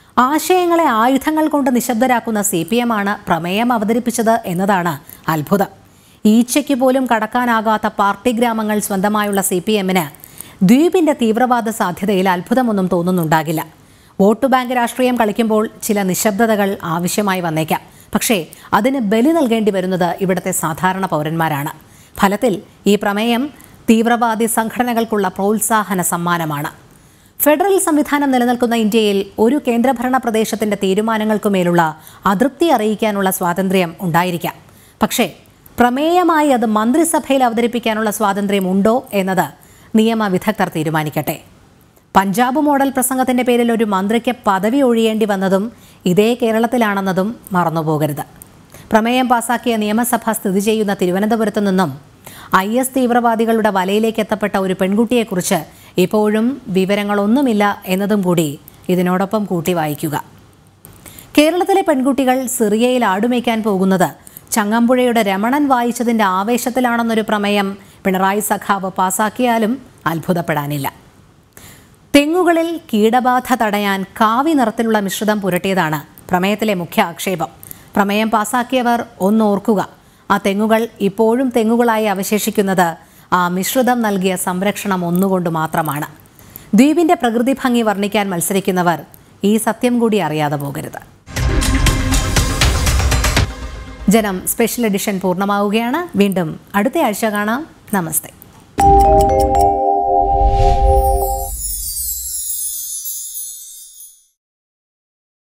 ആശയങ്ങളെ ആയുധങ്ങൾ കൊണ്ട് നിശബ്ദരാക്കുന്ന സി പി എം ആണ് പ്രമേയം അവതരിപ്പിച്ചത് എന്നതാണ് അത്ഭുതം ഈച്ചയ്ക്ക് പോലും കടക്കാനാകാത്ത പാർട്ടി ഗ്രാമങ്ങൾ സ്വന്തമായുള്ള സി പി എമ്മിന് ദ്വീപിന്റെ തീവ്രവാദ സാധ്യതയിൽ അത്ഭുതമൊന്നും തോന്നുന്നുണ്ടാകില്ല വോട്ട് ബാങ്ക് രാഷ്ട്രീയം കളിക്കുമ്പോൾ ചില നിശബ്ദതകൾ ആവശ്യമായി വന്നേക്കാം പക്ഷേ അതിന് ബലി നൽകേണ്ടി വരുന്നത് ഇവിടുത്തെ സാധാരണ പൗരന്മാരാണ് ഫലത്തിൽ ഈ പ്രമേയം തീവ്രവാദി സംഘടനകൾക്കുള്ള പ്രോത്സാഹന സമ്മാനമാണ് ഫെഡറൽ സംവിധാനം നിലനിൽക്കുന്ന ഇന്ത്യയിൽ ഒരു കേന്ദ്രഭരണ പ്രദേശത്തിന്റെ തീരുമാനങ്ങൾക്കുമേലുള്ള അതൃപ്തി അറിയിക്കാനുള്ള സ്വാതന്ത്ര്യം ഉണ്ടായിരിക്കാം പക്ഷേ പ്രമേയമായി അത് മന്ത്രിസഭയിൽ അവതരിപ്പിക്കാനുള്ള സ്വാതന്ത്ര്യം ഉണ്ടോ എന്നത് നിയമ വിദഗ്ധർ തീരുമാനിക്കട്ടെ പഞ്ചാബ് മോഡൽ പ്രസംഗത്തിന്റെ പേരിൽ ഒരു മന്ത്രിക്ക് പദവി ഒഴിയേണ്ടി വന്നതും ഇതേ കേരളത്തിലാണെന്നതും മറന്നുപോകരുത് പ്രമേയം പാസാക്കിയ നിയമസഭ സ്ഥിതി ചെയ്യുന്ന തിരുവനന്തപുരത്തു നിന്നും ഐ എസ് തീവ്രവാദികളുടെ വലയിലേക്ക് എത്തപ്പെട്ട ഒരു പെൺകുട്ടിയെക്കുറിച്ച് ഇപ്പോഴും വിവരങ്ങളൊന്നുമില്ല എന്നതും കൂടി ഇതിനോടൊപ്പം കൂട്ടി വായിക്കുക കേരളത്തിലെ പെൺകുട്ടികൾ സിറിയയിൽ ആടുമേയ്ക്കാൻ പോകുന്നത് ചങ്ങമ്പുഴയുടെ രമണൻ വായിച്ചതിന്റെ ആവേശത്തിലാണെന്നൊരു പ്രമേയം പിണറായി സഖാവ് പാസാക്കിയാലും അത്ഭുതപ്പെടാനില്ല തെങ്ങുകളിൽ കീടബാധ തടയാൻ കാവി നിറത്തിലുള്ള മിശ്രിതം പുരട്ടിയതാണ് പ്രമേയത്തിലെ മുഖ്യ ആക്ഷേപം പ്രമേയം പാസാക്കിയവർ ഒന്നോർക്കുക ആ തെങ്ങുകൾ ഇപ്പോഴും തെങ്ങുകളായി അവശേഷിക്കുന്നത് ആ മിശ്രിതം നൽകിയ സംരക്ഷണം ഒന്നുകൊണ്ട് മാത്രമാണ് ദ്വീപിന്റെ പ്രകൃതി ഭംഗി വർണ്ണിക്കാൻ മത്സരിക്കുന്നവർ ഈ സത്യം കൂടി അറിയാതെ പോകരുത് ജനം സ്പെഷ്യൽ എഡിഷൻ പൂർണ്ണമാവുകയാണ് വീണ്ടും അടുത്ത ആഴ്ച കാണാം നമസ്തേ